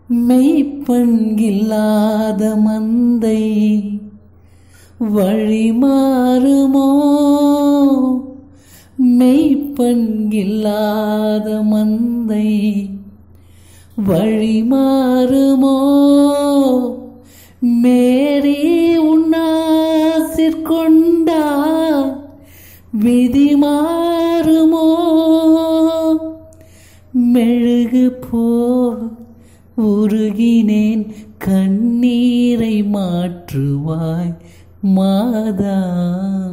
மெய்ப்பெண் இல்லாத மந்தை வழி மாறுமோ மெய்ப்பெண் இல்லாத மந்தை வழி மாறுமோ மேரி உன்னாசிற்கொண்டா விதி மாறுமோ மெழுகு போல் உருகினேன் கண்ணீரை மாற்றுவாய் மாதா